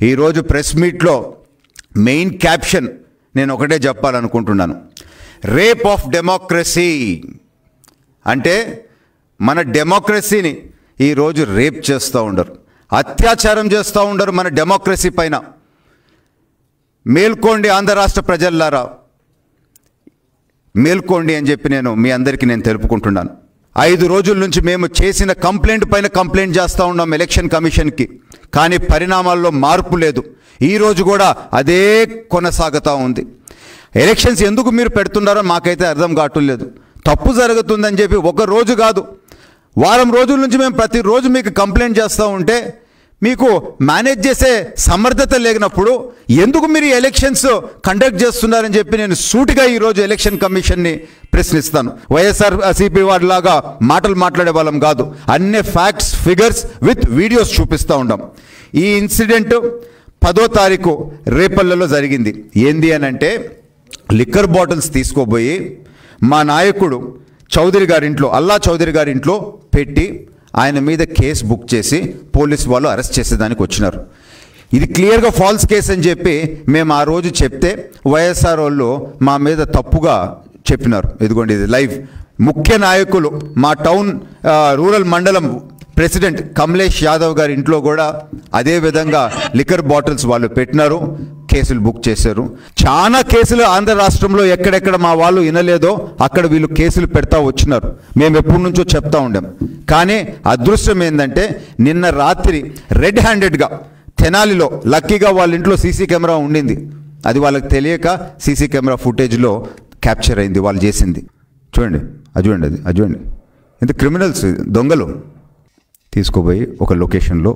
ఈరోజు ప్రెస్ మీట్లో main caption నేను ఒకటే చెప్పాలనుకుంటున్నాను రేప్ ఆఫ్ డెమోక్రసీ అంటే మన డెమోక్రసీని ఈరోజు రేప్ చేస్తూ ఉండరు అత్యాచారం చేస్తూ ఉండరు మన డెమోక్రసీ పైన మేల్కోండి ఆంధ్ర రాష్ట్ర ప్రజల్లారా మేల్కోండి అని చెప్పి నేను మీ అందరికీ నేను తెలుపుకుంటున్నాను ఐదు రోజుల నుంచి మేము చేసిన కంప్లైంట్ పైన కంప్లైంట్ చేస్తూ ఉన్నాం ఎలక్షన్ కమిషన్కి కానీ పరిణామాల్లో మార్పు లేదు ఈ రోజు కూడా అదే కొనసాగుతూ ఉంది ఎలక్షన్స్ ఎందుకు మీరు పెడుతున్నారో మాకైతే అర్థం కావట్లేదు తప్పు జరుగుతుందని చెప్పి ఒక రోజు కాదు వారం రోజుల నుంచి మేము ప్రతిరోజు మీకు కంప్లైంట్ చేస్తూ ఉంటే మీకు మేనేజ్ చేసే సమర్థత లేనప్పుడు ఎందుకు మీరు ఈ ఎలక్షన్స్ కండక్ట్ చేస్తున్నారని చెప్పి నేను సూటిగా ఈరోజు ఎలక్షన్ కమిషన్ని ప్రశ్నిస్తాను వైఎస్ఆర్ సిపి వారిలాగా మాటలు మాట్లాడే వాళ్ళం కాదు అన్ని ఫ్యాక్ట్స్ ఫిగర్స్ విత్ వీడియోస్ చూపిస్తూ ఉంటాం ఈ ఇన్సిడెంట్ పదో తారీఖు రేపల్లలో జరిగింది ఏంది అని అంటే లిక్కర్ బాటిల్స్ తీసుకోబోయి మా నాయకుడు చౌదరి గారి ఇంట్లో అల్లా చౌదరి గారి ఇంట్లో పెట్టి ఆయన మీద కేసు బుక్ చేసి పోలీస్ వాళ్ళు అరెస్ట్ చేసేదానికి వచ్చినారు ఇది క్లియర్గా ఫాల్స్ కేసు అని చెప్పి మేము ఆ రోజు చెప్తే వైఎస్ఆర్ వాళ్ళు మా మీద తప్పుగా చెప్పినారు ఇదిగోండి ఇది లైవ్ ముఖ్య నాయకులు మా టౌన్ ఆ, రూరల్ మండలం ప్రెసిడెంట్ కమలేష్ యాదవ్ గారి ఇంట్లో కూడా అదే విధంగా లిక్కర్ బాటిల్స్ వాళ్ళు పెట్టినారు కేసులు బుక్ చేశారు చాలా కేసులు ఆంధ్ర రాష్ట్రంలో ఎక్కడెక్కడ మా వాళ్ళు వినలేదో అక్కడ వీళ్ళు కేసులు పెడతా వచ్చినారు మేము ఎప్పటి నుంచో చెప్తా ఉండాం కానీ అదృష్టం ఏంటంటే నిన్న రాత్రి రెడ్ హ్యాండెడ్గా తెనాలిలో లక్కీగా వాళ్ళ ఇంట్లో సీసీ కెమెరా ఉండింది అది వాళ్ళకి తెలియక సీసీ కెమెరా ఫుటేజ్లో క్యాప్చర్ అయింది వాళ్ళు చేసింది చూడండి అది చూడండి అది అది చూడండి ఇంత క్రిమినల్స్ దొంగలు తీసుకుపోయి ఒక లొకేషన్లో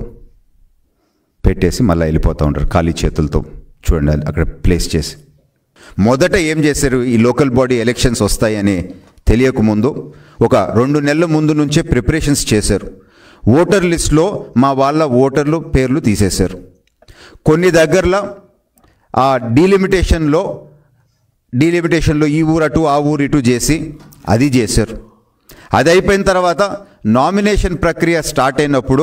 పెట్టేసి మళ్ళీ వెళ్ళిపోతూ ఉంటారు ఖాళీ చేతులతో చూడండి అది అక్కడ ప్లేస్ చేసి మొదట ఏం చేశారు ఈ లోకల్ బాడీ ఎలక్షన్స్ వస్తాయని తెలియకముందు ఒక రెండు నెలల ముందు నుంచే ప్రిపరేషన్స్ చేశారు ఓటర్ లిస్ట్లో మా వాళ్ళ ఓటర్లు పేర్లు తీసేశారు కొన్ని దగ్గరలో ఆ డీలిమిటేషన్లో డీలిమిటేషన్లో ఈ ఊరు అటు ఆ ఊరు ఇటు చేసి అది చేశారు అది అయిపోయిన తర్వాత నామినేషన్ ప్రక్రియ స్టార్ట్ అయినప్పుడు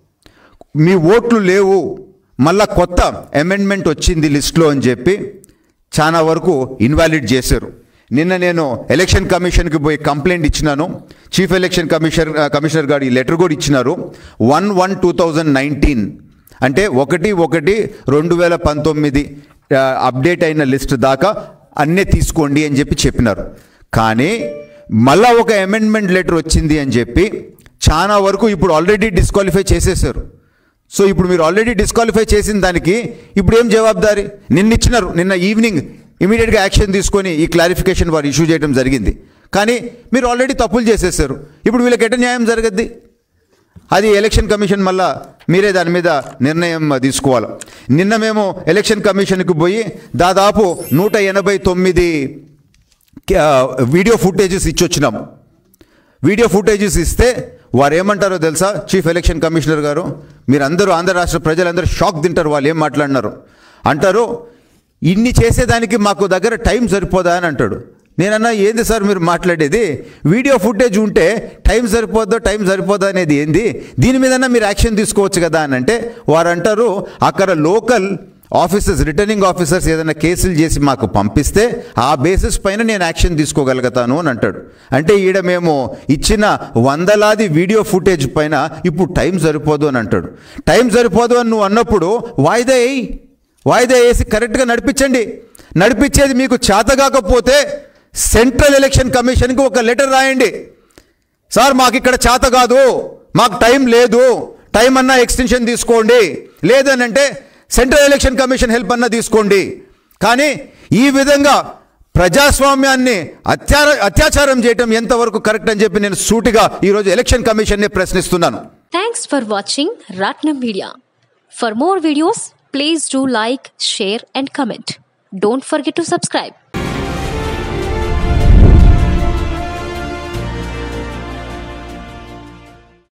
మీ ఓట్లు లేవు మళ్ళా కొత్త అమెండ్మెంట్ వచ్చింది లిస్ట్లో అని చెప్పి చాలా వరకు ఇన్వాలిడ్ చేశారు నిన్న నేను ఎలక్షన్ కమిషన్కి పోయి కంప్లైంట్ ఇచ్చినాను చీఫ్ ఎలక్షన్ కమిషనర్ కమిషనర్ గారు ఈ లెటర్ కూడా ఇచ్చినారు one one two thousand nineteen అంటే ఒకటి ఒకటి రెండు వేల పంతొమ్మిది ఆ, అప్డేట్ అయిన లిస్ట్ దాకా అన్నే తీసుకోండి అని చెప్పి చెప్పినారు కానీ మళ్ళా ఒక అమెండ్మెంట్ లెటర్ వచ్చింది అని చెప్పి చాలా వరకు ఇప్పుడు ఆల్రెడీ డిస్క్వాలిఫై చేసేసారు సో ఇప్పుడు మీరు ఆల్రెడీ డిస్క్వాలిఫై చేసిన దానికి ఇప్పుడు ఏం జవాబారి నిన్న ఇచ్చినారు నిన్న ఈవినింగ్ ఇమీడియట్గా యాక్షన్ తీసుకొని ఈ క్లారిఫికేషన్ వారు ఇష్యూ చేయడం జరిగింది కానీ మీరు ఆల్రెడీ తప్పులు చేసేసారు ఇప్పుడు వీళ్ళకి ఎట న్యాయం జరగద్ది అది ఎలక్షన్ కమిషన్ మళ్ళా మీరే దాని మీద నిర్ణయం తీసుకోవాలి నిన్న మేము ఎలక్షన్ కమిషన్కి పోయి దాదాపు నూట ఎనభై తొమ్మిది ఆ, వీడియో ఫుటేజెస్ ఇచ్చొచ్చినాం వీడియో ఫుటేజెస్ ఇస్తే వారు ఏమంటారో తెలుసా చీఫ్ ఎలక్షన్ కమిషనర్ గారు మీరందరూ ఆంధ్ర రాష్ట్ర ప్రజలందరూ షాక్ తింటారు వాళ్ళు ఏం మాట్లాడినారు అంటారు ఇన్ని చేసేదానికి మాకు దగ్గర టైం సరిపోదా అని అంటాడు నేనన్నా ఏంది సార్ మీరు మాట్లాడేది వీడియో ఫుటేజ్ ఉంటే టైం సరిపోద్దో టైం సరిపోదా అనేది ఏంది దీని మీదన్నా మీరు యాక్షన్ తీసుకోవచ్చు కదా అని అంటే వారు అంటారు అక్కడ లోకల్ ఆఫీసర్స్ రిటర్నింగ్ ఆఫీసర్స్ ఏదైనా కేసులు చేసి మాకు పంపిస్తే ఆ బేసిస్ పైన నేను యాక్షన్ తీసుకోగలుగుతాను అని అంటాడు అంటే ఈడ మేము ఇచ్చిన వందలాది వీడియో ఫుటేజ్ పైన ఇప్పుడు టైం సరిపోదు అని అంటాడు టైం సరిపోదు అని నువ్వు అన్నప్పుడు వాయిదా వేయి వాయిదా వేసి కరెక్ట్గా నడిపించండి నడిపించేది మీకు చేతగాకపోతే సెంట్రల్ ఎలక్షన్ కమిషన్కి ఒక లెటర్ రాయండి సార్ మాకు ఇక్కడ చేత కాదు మాకు టైం లేదు టైం అన్నా ఎక్స్టెన్షన్ తీసుకోండి లేదనంటే సెంట్రల్ ఎలక్షన్ కమిషన్ హెల్ప్ అన్నా తీసుకోండి కానీ ఈ విధంగా ప్రజాస్వామ్యాన్ని అత్యార అత్యాచారం చేయటం ఎంతవరకు కరెక్ట్ అని చెప్పి నేను సూటిగా ఈరోజు ఎలక్షన్ కమిషన్ని ప్రశ్నిస్తున్నాను Thanks for watching Ratnam Media. For more videos, please do like, share, and comment. Don't forget to subscribe.